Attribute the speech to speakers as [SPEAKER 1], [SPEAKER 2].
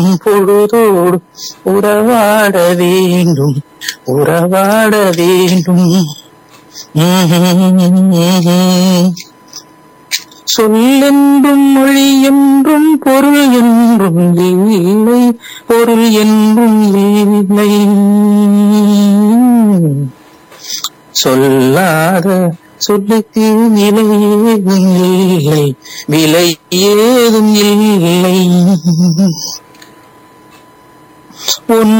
[SPEAKER 1] பொழுதோடு உறவாட வேண்டும் உறவாட வேண்டும் சொல்லென்றும் மொழி என்றும் பொருள் என்றும் இல்லை பொருள் என்றும் இல்லை சொல்லாத சொல்லுக்கு விலை ஏதும் இல்லை விலை ஏதும் இல்லை உன்